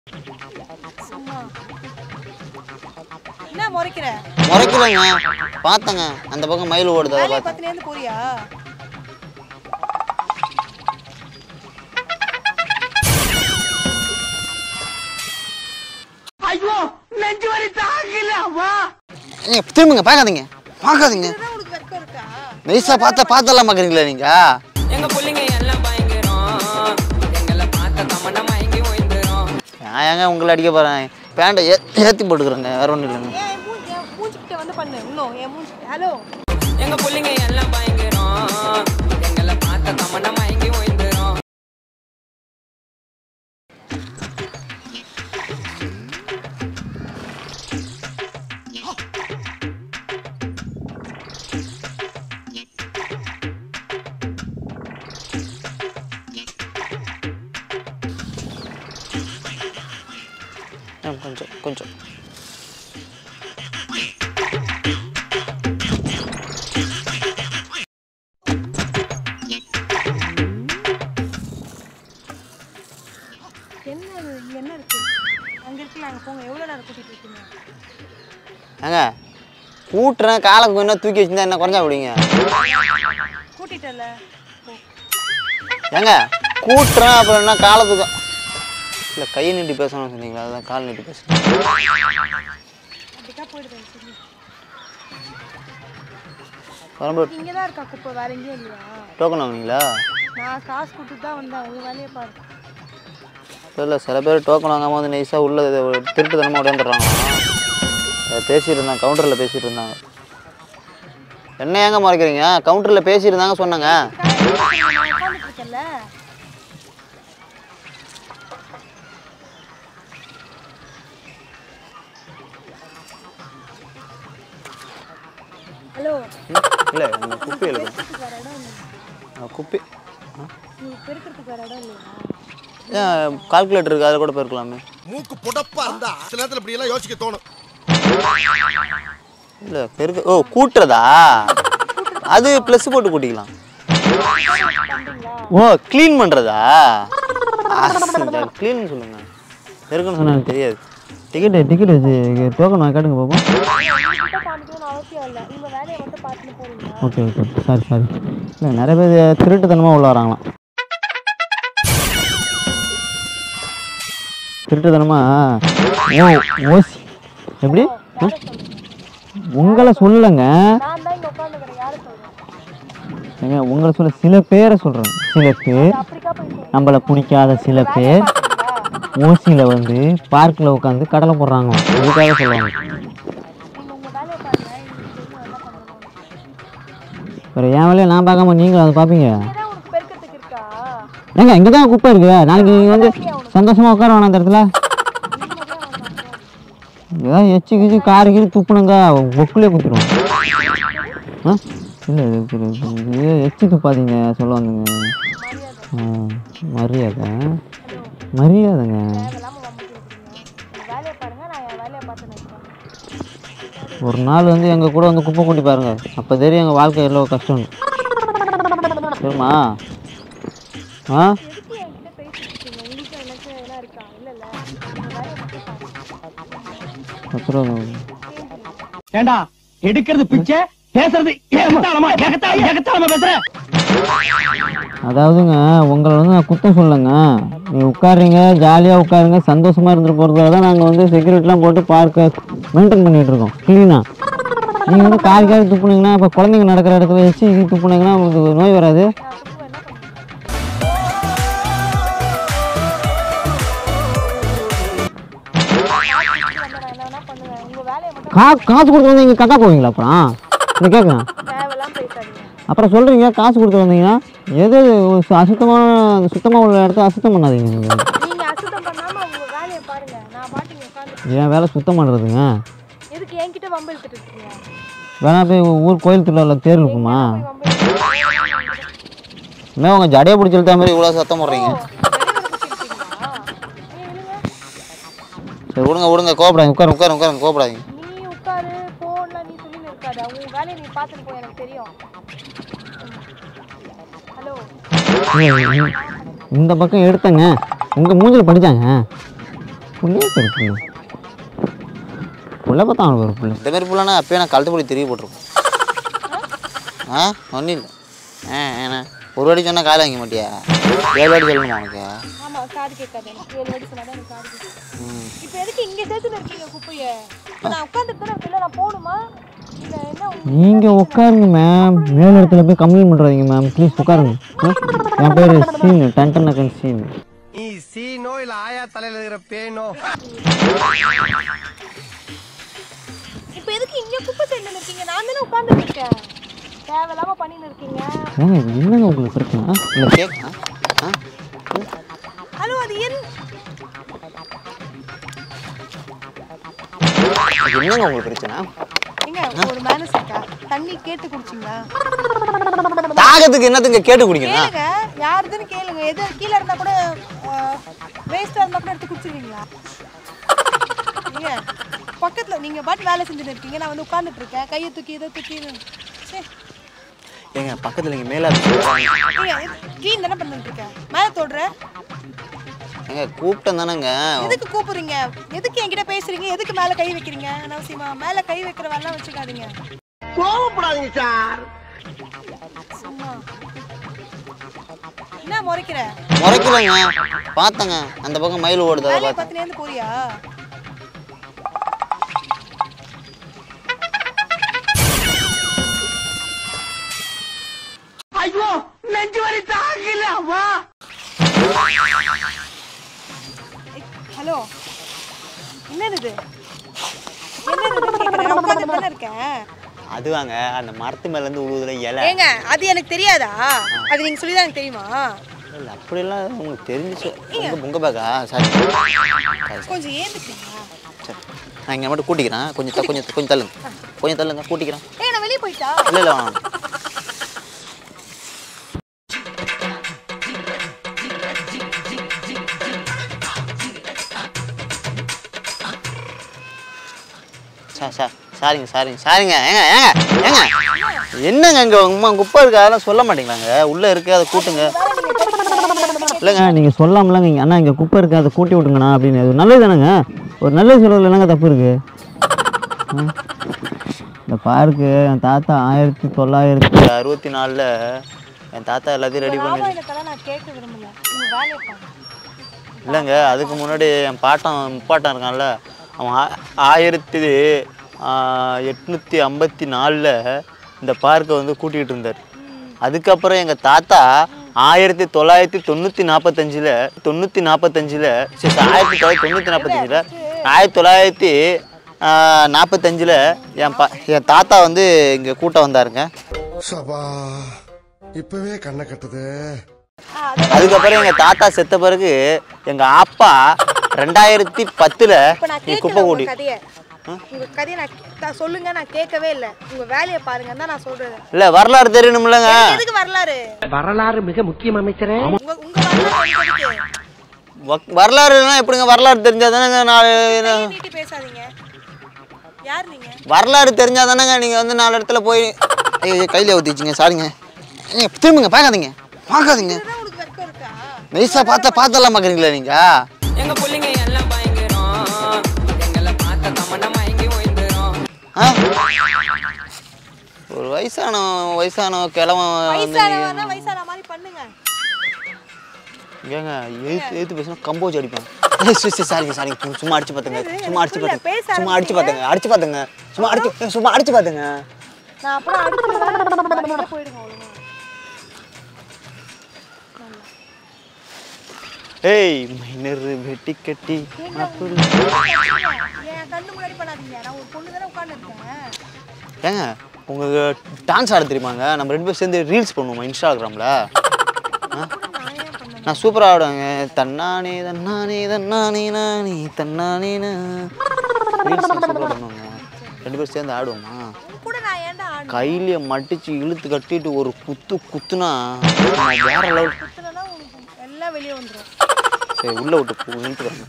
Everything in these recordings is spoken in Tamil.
சும்மா என்ன முறைக்கிற முறைக்கலங்க பார்த்தங்க அந்த பக்கம் மயில் ஓடுது அதை வேலையை பார்த்து பத்தினேருந்து போறியா ஏங்க, திரும்புங்க பார்க்காதீங்க பார்க்காதீங்க இதுதான் உனக்கு வெக்கம் இருக்கா நைஸாக பார்த்தா பார்த்தெல்லாம் பார்க்குறீங்களா நீங்கள் எங்க புள்ளைங்க எல்லாம் பயங்கரம் எங்களை பார்த்த தமண்ட மயங்கி ஓய்ந்துரும் நான் ஏங்க உங்களை அடிக்க போகிறேன் பேண்ட்டை ஏ ஏற்றி போட்டுக்கிறேங்க வேற ஒன்றும் இல்லைங்க ஏன் என் மூஞ்சி என் மூஞ்சிக்கிட்ட வந்து பண்ணு இன்னும் என் மூஞ்சி ஹலோ எங்க புள்ளைங்க எல்லாம் பயங்கரம் எங்களை பார்த்த தமண்ட மயங்கி ஓய்ந்துரும் ஆ, கொஞ்சம் கொஞ்சம் என்ன இது இங்க என்ன இருக்கு அங்க இருக்குல்ல அங்க போங்க எவ்வளவு நேரம் கூட்டிட்டு இருக்கீங்க ஏங்க கூட்டுறேன் காலை கொஞ்சம் தூக்கி வச்சிருந்தா என்ன குறைஞ்சா விடுங்க கூட்டிட்டல போ ஏங்க கூட்டுறேன் அப்புறம் என்ன காலை தூக்க இல்லை கையை நீட்டி பேசணும்னு சொன்னீங்களா அதுதான் கால் நீட்டி பேசுகிறேன் அப்படிக்கா போயிடுவேன் சொல்லி வரும்போது இங்கே தான் இருக்கா குப்பை வேற எங்கேயும் இல்லையா டோக்கன் வாங்குனீங்களா நான் காசு கொடுத்துட்டு தான் வந்தேன் உங்க வேலையை பாரு இல்லை சில பேர் டோக்கன் வாங்காமல் வந்து நைஸாக உள்ள இது ஒரு திருட்டுத்தனமாக உடையாந்துடுறாங்களாம் அதை பேசிட்டு இருந்தாங்க கவுண்டரில் பேசிட்டு இருந்தாங்க என்ன ஏங்க மறைக்கிறீங்க கவுண்டரில் பேசியிருந்தாங்க சொன்னாங்க நான் உட்காந்துட்டு இருக்கேன்ல ஹலோ இல்லை அந்த குப்பி எழுது பெருக்கிறதுக்கு வேற இடம் இல்லை குப்பி உங்களுக்கு பெருக்கிறதுக்கு வேற இடம் இல்லையா ஏன் கால்குலேட்டர் இருக்குது அதில் கூட போயிருக்கலாமே மூக்கு புடப்பா இருந்தா சில நேரத்துல இப்படி எல்லாம் யோசிக்க தோணும் இல்லை பெருக்கு ஓ கூட்டுறதா அது ப்ளஸ் போட்டு கூட்டிக்கலாம் பண்றீங்களா ஓ க்ளீன் பண்ணுறதா க்ளீன் சொல்லுங்க பெருக்குன்னு சொன்னா எனக்கு தெரியாது டிக்கெட்டு டிக்கெட் வச்சு டோக்கன் வாங்க காட்டுங்க பார்ப்போம் உங்ககிட்ட காமிக்கணும்னு அவசியம் இல்லை உங்க வேலையை மட்டும் பார்த்துட்டு போறீங்களா ஓகே ஓகே சாரி சாரி இல்லை நிறைய பேர் திருட்டுத்தனமாக உள்ள வராங்களாம் திருட்டுத்தனமாக ஓ ஓசி எப்படி யாரை சொல்றீங்க உங்களை சொல்லலைங்க நான் தான் இங்க உட்காந்துக்கிறேன் யாரை சொல்றேன் ஏங்க உங்களை சொல்ல சில பேரை சொல்கிறேன் சில பேர் அப்படிக்கா போய் சொல்றேன் நம்மளை பிடிக்காத சில பேர் பாத்தீங்களா? ஓசியில் வந்து பார்க்கில் உட்காந்து கடலை போடுறாங்க அதுக்காக சொல்லுவாங்க நீங்க உங்க வேலையை பாருங்க எனக்கு தெரியும் என்ன பண்ணணும் வேறு என் வேலையை நான் பார்க்காம நீங்களும் அதை பார்ப்பீங்க இங்கதான் உனக்கு பெருக்கிறதுக்கு இருக்கா ஏங்க இங்கே தான் குப்பை இருக்கு நாளைக்கு நீங்கள் வந்து சந்தோஷமாக உட்கார வேணாம் அந்த இடத்துல ஏதாவது எச்சு கிச்சு காரு கீழே துப்புனுங்க ஒக்குள்ளே குத்துரும் ஆ இல்லை இது இது- இது எச்சு துப்பாதீங்க சொல்ல வந்தேங்க ஆ, மரியாதை மரியாதைங்க தேவையில்லாம வம்பு கேட்குறீங்க உங்க வேலையை பாருங்க நான் என் வேலையை பார்த்து நினைக்கிறேன் ஒரு நாள் வந்து எங்கள் கூட வந்து குப்பை கொட்டி பாருங்க அப்போ தெரியும் எங்கள் வாழ்க்கை எவ்வளோ கஷ்டம்னு சரிம்மா ஆ எதுக்கு என்கிட்ட பேசிட்டு இருக்கீங்க உங்களுக்கு எனக்கு என்ன இருக்கா இல்ல இல்ல உங்க வேலையை மட்டும் பாருங்க பத்து ரூபா ஏண்டா எடுக்கிறது பிச்சை பேசுறது ஏகத்தாளமா ஏகத்தாளமா ஏகத்தாளமா பேசுற அதாவதுங்க உங்களை வந்து நான் குத்தம் சொல்லலைங்க நீ உட்காருங்க ஜாலியாக உட்காருங்க சந்தோஷமாக இருந்துட்டு போகிறதுக்காக தான் நாங்கள் வந்து செக்யூரிட்டிலாம் போட்டு பார்க்க மெயின்டைன் பண்ணிகிட்டு இருக்கோம் க்ளீனாக நீங்கள் வந்து காரி காரி துப்புனீங்கன்னா இப்போ குழந்தைங்க நடக்கிற இடத்துல வச்சு இது துப்புனீங்கன்னா உங்களுக்கு நோய் வராது நான் துப்பு என்ன பண்ணுவேன் நான் என்ன பண்ணுவேன் உங்க வேலையை மட்டும் கா காசு கொடுத்து வந்து இங்கே கக்கா போவீங்களா அப்புறம் இதை கேட்குறேன் தேவையில்லாம பேசாதீங்க அப்புறம் சொல்கிறீங்க காசு கொடுத்து வந்தீங்கன்னா எது ஒரு சு- அசுத்தமான சுத்தமாக உள்ள இடத்த அசுத்தம் பண்ணாதீங்க நீங்கள் நீங்க அசுத்தம் பண்ணாம உங்க வேலையை பாருங்க நான் பாட்டுக்கு உட்காந்து என் வேலை சுத்தம் பண்ணுறதுங்க எதுக்கு என்கிட்ட வம்பு எடுத்துட்டு இருக்கீங்க வேணா போய் உ- ஊர் கோயில் திருவிழாவில் தேர் இருக்குமா போய் வம்பு எடுத்துட்டு என்ன உங்கள் ஜடையை பிடிச்சி இழுத்த மாதிரி இவ்வளோ சத்தம் போடுறீங்க சரி விடுங்க விடுங்க கோபப்படாதீங்க உட்காருங்க உட்காருங்க உட்காருங்க கோபப்படாதீங்க நீ உட்காரு போன்லாம் நீ சொல்லி இருக்காத உன் வேலையை நீ பார்த்துட்டு போ எனக்கு தெரியும் ஹலோ ஏய், இந்த- இந்த பக்கம் எடுத்தங்க உங்கள் மூஞ்சில் படித்தாங்க புள்ளையே பெரிய புள்ள புள்ள பார்த்தா அவனுக்கு ஒரு புள்ள இந்த மாதிரி புள்ளனா அப்பயே நான் கழுத்து போய் திரும்பி போட்டிருக்கோம் ஆ ஒன்றும் இல்லை ஆ ஏண்ணா ஒரு வாட்டி சொன்னால் காலை வாங்க மாட்டியா ஏழு வாட்டி சொல்லணுமா உனக்கு ஆமா காது கேட்காது எனக்கு ஏழு வாட்டி சொன்னாதான் எனக்கு காது கேட்கும் இப்போ எதுக்கு இங்க சேர்த்துன்னு இருக்கீங்க குப்பையை இப்ப நான் உட்காந்துட்டு தானே இருக்கேன் நான் போகணுமா இல்ல என்ன உங்களுக்கு நீங்கள் உட்காருங்க மேம் மேல் இடத்துல போய் கம்ப்ளைண்ட் பண்ணுறாதீங்க மேம் ப்ளீஸ் உட்காருங்க ஆ? என் பேர் சீனு டன்டன் நக்கன் சீனு நீ சீனோ இல்ல ஆயா தலையில இருக்கிற பேனோ இப்போ எதுக்கு இங்க குப்பை சேர்ந்து இருக்கீங்க நான் தானே உட்காந்துட்டு இருக்கேன் தேவையில்லாம பண்ணின்னு இருக்கீங்க ஏங்க இது என்னங்க உங்களுக்கு பிரச்சனை இல்லை கேக் ஆ ஆ ஹலோ அது என் இது என்னங்க உங்களுக்கு பிரச்சனை எங்க ஒரு மேனஸ் இருக்கா தண்ணி கேட்டு குடிச்சிங்களா தாகத்துக்கு என்னத்துக்கு கேட்டு குடிக்கணும் கேளுங்க யாருதுன்னு கேளுங்க எது கீழே இருந்தா கூட வேஸ்டா இருந்தா கூட எடுத்து குடிச்சிருவீங்களா நீங்க பக்கத்துல நீங்க பாட்டு வேலை செஞ்சுட்டு இருக்கீங்க நான் வந்து உட்கார்ந்துட்டு இருக்கேன் கையை தூக்கி இதை தூக்கி சே ஏங்க பக்கத்தில் இங்கே மேலே க்ளீன் தானே பண்ணிட்டு இருக்கேன் மேல தொடுற ஏங்க கூப்பிட்டேன் தானேங்க எதுக்கு கூப்பிடுறீங்க எதுக்கு என்கிட்ட பேசுறீங்க எதுக்கு மேல கை வைக்கிறீங்க அனாவசியமா மேல கை வைக்கிற வேலைலாம் வச்சுக்காதீங்க கோவப்படாதீங்க சார் சும்மா என்ன முறைக்கிற முறைக்கலங்க பார்த்தேங்க அந்த பக்கம் மயில் ஓடுது அதை வேலையை பார்த்தேன் பத்தினே இருந்து போறியா ஐயோ நெஞ்சு வரி தாங்கல அம்மா ஹலோ என்னது இது என்னது இதுன்னு கேக்குறேன் உட்காந்துட்டு தானே இருக்கேன் அது வாங்க அந்த மரத்து மேலேருந்து உழுவுதுல இலை ஏங்க அது எனக்கு தெரியாதா அது நீங்க சொல்லி தான் எனக்கு தெரியுமா இல்லை அப்படியெல்லாம் உங்களுக்கு தெரிஞ்சிச்சு உங்க உங்க பேக்கா சாரி சாரி கொஞ்சம் ஏந்துக்கிறீங்களா சரி நான் இங்கே மட்டும் கூட்டிக்கிறேன் கொஞ்சம் த- கொஞ்சம் கொஞ்சம் தள்ளுங்க கொஞ்சம் தள்ளுங்க கூட்டிக்கிறேன் ஏங்க நான் வெளியே போயிட்டா இல்லை இல்லை வேணாம் சார் சார் சாரிங்க சாரிங்க சாரிங்க ஏங்க ஏங்க ஏங்க என்னங்க இங்கே உமா குப்பை இருக்கு அதெல்லாம் சொல்ல மாட்டீங்களாங்க உள்ளே இருக்கு அதை கூட்டுங்க இல்லைங்க நீங்கள் சொல்லாமலாங்க இங்கே அண்ணா இங்கே குப்பை இருக்குது அதை கூட்டி விட்டுங்கண்ணா அப்படின்னு அது நல்லது தானேங்க ஒரு நல்லது சொல்கிறதுல என்னங்க தப்பு இருக்குது இந்த பார்க்கு என் தாத்தா ஆயிரத்தி தொள்ளாயிரத்தி அறுபத்தி நாலில் என் தாத்தா எல்லாத்தையும் ரெடி பண்ணி ராமாயணத்தெல்லாம் நான் கேட்க விரும்பல உங்க வேலையை பாருங்க இல்லைங்க அதுக்கு முன்னாடி என் பாட்டன் முப்பாட்டன் இருக்கான்ல அவன் ஆ- ஆயிரத்தி ஆ, எட்நூற்றி ஐம்பத்தி நாலில் இந்த பார்க்கை வந்து கூட்டிகிட்டு இருந்தார் அதுக்கப்புறம் எங்கள் தாத்தா ஆயிரத்தி தொள்ளாயிரத்தி தொண்ணூற்றி நாற்பத்தஞ்சில் தொண்ணூற்றி நாற்பத்தஞ்சில் சரி ஆயிரத்தி தொள்ளாயிரத்தி தொண்ணூற்றி நாற்பத்தஞ்சில் ஆயிரத்தி தொள்ளாயிரத்தி நாற்பத்தஞ்சில் என் பா என் தாத்தா வந்து இங்கே கூட்டம் வந்தாருங்க சபா இப்பவே கண்ணை கட்டுது ஆ, அது அதுக்கப்புறம் எங்கள் தாத்தா செத்த பிறகு எங்கள் அப்பா ரெண்டாயிரத்தி பத்தில் இப்ப நான் குப்பை கேட்கல கூடி உங்க கதையை உங்க கதையை நான் கே- நான் சொல்லுங்க நான் கேட்கவே இல்லை உங்க வேலையை பாருங்க தான் நான் சொல்றது இல்லை வரலாறு தெரியணும்லங்க எனக்கு எதுக்கு வரலாறு வரலாறு மிக முக்கியம் அமைச்சரே உங்க உங்க வரலாறு எனக்கு எதுக்கு? வ- வரலாறுனா எப்படிங்க வரலாறு தெரிஞ்சால் தானேங்க நாலு கையை நீட்டி பேசாதீங்க யார் நீங்க வரலாறு தெரிஞ்சால் தானேங்க நீங்கள் வந்து நாலு இடத்துல போய் ஐயோ கையில் ஊற்றிச்சிங்க சாரிங்க ஏங்க, திரும்புங்க பார்க்காதீங்க பார்க்காதீங்க இதுதான் உங்களுக்கு வெக்கம் இருக்கா நைஸாக பார்த்தா பார்த்தெல்லாம் பார்க்குறீங்களா நீங்கள் எங்க புள்ளைங்க எல்லாம் பயங்கரம் எங்களை பார்த்த தமன்னா மயங்கி ஓய்ந்துரும் ஆ ஒரு வயசான வயசான கிழவன் வந்து வயசானவனா வயசான மாதிரி பண்ணுங்க ஏங்க எழுத்து எழுத்து பேசினா கம்போஜ் அடிப்பேன் ஏய், சரி, சரி, சாரிங்க சாரிங்க சும்மா- சும்மா அடிச்சு பார்த்துங்க என்னது? சும்மா அடிச்சு புரியல, பார்த்துங்க பேச சும்மா அடிச்சு பார்த்துங்க அடிச்சு பார்த்துங்க சும்மா அடிச்சு ஏய், சும்மா அடிச்சு பார்த்துங்க நான் அப்புறம் அடிச்சுடுவேன் போயிடுங்க ஒழுங்கா ஏய் மைனர் வெட்டி கட்டி ஏங்க, என் கண்ணு முன்னாடி பண்ணாதீங்க நான் ஒரு பொண்ணு தானே உட்காந்துருக்கேன் ஏங்க உங்களுக்கு டான்ஸ் ஆட தெரியுமாங்க நம்ம ரெண்டு பேரும் சேர்ந்து ரீல்ஸ் பண்ணுவோமா இன்ஸ்டாகிராமில் நான் ஏன் பண்ணேன் நான் சூப்பராக ஆடுவேங்க தன்னானே தன்னானே தன்னானே நானே தன்னானே ரீல்ஸ் சூப்பராக பண்ணுவாங்க ரெண்டு பேரும் சேர்ந்து ஆடுவோமா உன் கூட நான் ஏன்டா ஆடணும் கையில மட்டிச்சு இழுத்து கட்டிட்டு ஒரு குத்து குத்துனா நான் வேற லெவல் குத்துனா உனக்கு எல்லாம் வெளியே வந்துடும் சரி உள்ள விட்டு போ இழுத்து வரணும்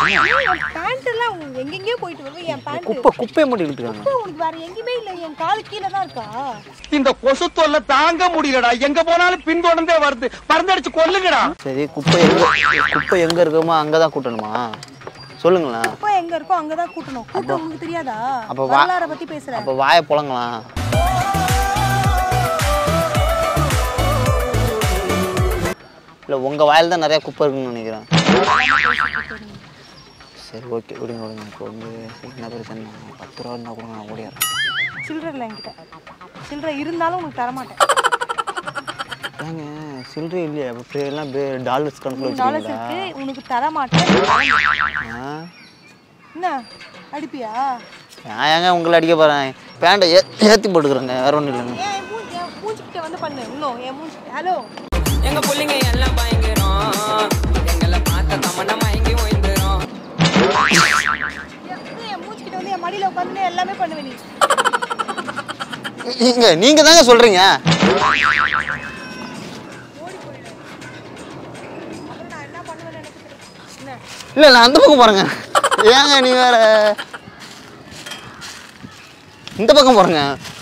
பேண்ட் எல்லாம் உங்க- எங்கெங்கேயோ போயிட்டு வருவேன் என் பேண்ட் குப்பை குப்பையை மட்டும் இழுத்துக்காங்க உனக்கு வேற எங்கேயுமே இல்ல என் காலு கீழே தான் இருக்கா இந்த கொசு தொல்லை தாங்க முடியலடா எங்க போனாலும் பின்தொடர்ந்தே வருது மருந்தடிச்சு கொல்லுங்கடா சரி குப்பை எங்க குப்பை எங்க இருக்குமோ அங்கதான் கூட்டணுமா சொல்லுங்களேன் அப்பா எங்க இருக்கோ அங்கதான் கூட்டணும் கூட்டம் உங்களுக்கு தெரியாதா அப்ப வா- வரலாற பத்தி பேசுறேன் அப்போ வாயை புழங்கலாம் இல்லை உங்கள் வாயில் தான் நிறையா குப்பை இருக்குன்னு நினைக்கிறேன் சரி ஓகே விடுங்க விடுங்க இப்போ வந்து என்ன பிரச்சனை பத்து ரூபா இருந்தால் கூட நான் ஓடிடுறேன் சில்லறை இல்லை என்கிட்ட சில்லறை இருந்தாலும் உனக்கு தர மாட்டேன் ஏங்க சில்லறை இல்லையா இப்போ எல்லாம் டாலர்ஸ் கணக்கில் டாலர்ஸ் வச்சுருக்கீங்களா இருக்கு உனக்கு தர மாட்டேன் நீ கிளம்பு. ஆ என்ன அடிப்பியா நான் ஏங்க உங்களை அடிக்க போகிறேன் பேண்ட்டை ஏ ஏற்றி போட்டுக்கிறேங்க வேற ஒன்றும் இல்லைங்க ஏன் என் மூஞ்சி என் மூஞ்சிக்கிட்ட வந்து பண்ணு இன்னும் என் மூஞ்சி ஹலோ எங்க புள்ளைங்க எல்லாம் பயங்கரம் எங்களை பார்த்த தமன மயங்கி ஓய்ந்துரும் என் மூஞ்சிக்கிட்ட வந்து என் மடியில உட்காந்து எல்லாமே பண்ணுவேன் நீ நீங்க நீங்கள் தாங்க சொல்கிறீங்க அப்புறம் நான் என்ன பண்ணுவேன்னு எனக்கு தெரியும். என்ன இல்லை நான் அந்த பக்கம் போகிறேங்க ஏங்க நீ வேற இந்த பக்கம் போகிறேங்க